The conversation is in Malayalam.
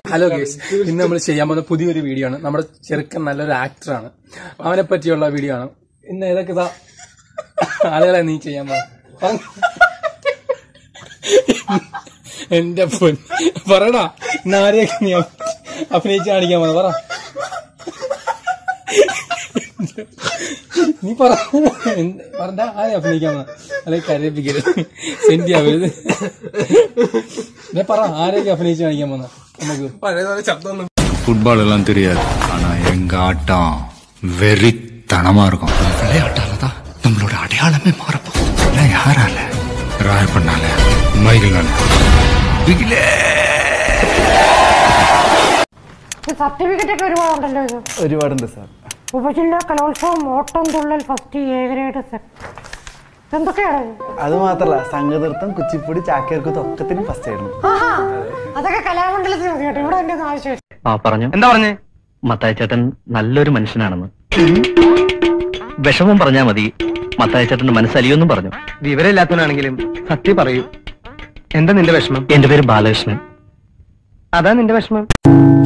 ഹലോ ഗേസ് ഇന്ന് നമ്മൾ ചെയ്യാൻ പോകുന്ന പുതിയൊരു വീഡിയോ ആണ് നമ്മുടെ ചെറുക്കൻ നല്ലൊരു ആക്ടറാണ് അവനെ പറ്റിയുള്ള വീഡിയോ ആണ് ഇന്ന് ഏതൊക്കെ ഇതാ ആളുകളെ നീ ചെയ്യാൻ പോകുന്നത് എന്റെ പൊൻ പറയടാ ഇന്ന് ആരെയൊക്കെ നീ അഭി- അഭിനയിച്ച് കാണിക്കാൻ പോകുന്നത് പറ നീ പറ എന്ത് പറഞ്ഞ ആരെ അഭിനയിക്കാൻ പോകുന്നത് അല്ലെങ്കിൽ കരയിപ്പിക്കരുത് സെന്റ് ആവരുത് നീ പറ ആരെയൊക്കെ അഭിനയിച്ച് കാണിക്കാൻ പോകുന്നത് നമുക്ക് ஃபுட்பால் எல்லாம் தெரியாது ஆனா எங்க ஆட்டம் வெறித்தனமா இருக்கும் விளையாட்டால தான் நம்மளோட அடையாளமே மாறப்போகுது எல்லாம் யாரால ராயப்பண்ணால மைகிள்னால பிகிலே സർട്ടിഫിക്കറ്റ് ഒക്കെ ഒരുപാടുണ്ടല്ലോ ഇത് ഒരുപാടുണ്ട് സാർ ഉപജില്ലാ കലോത്സവം ഓട്ടം തുള്ളൽ ഫസ്റ്റ് എ ഗ്രേഡ് എന്തൊക്കെയാണ് ഇത്? അത് മാത്രല്ല സംഘനൃത്തം കുച്ചിപ്പുടി ചാക്യാർകൂത്ത് ഒക്കത്തിനും ഫസ്റ്റ് ആയിരുന്നു ആഹാ അതൊക്കെ കലാമണ്ഡലത്തിൽ മതി കേട്ടോ ഇവിടെ എന്റെ ഒന്നും ആവശ്യമില്ല ആ പറഞ്ഞു എന്താ പറഞ്ഞേ മത്തായ ചേട്ടൻ നല്ലൊരു മനുഷ്യനാണെന്ന് വിഷമം പറഞ്ഞാ മതി മത്തായ ചേട്ടന്റെ മനസ്സലിയൊന്നും പറഞ്ഞു വിവരമില്ലാത്തവനാണെങ്കിലും സത്യം പറയൂ എന്താ നിന്റെ വിഷമം എന്റെ പേര് ബാലകൃഷ്ണൻ അതാ നിന്റെ വിഷമം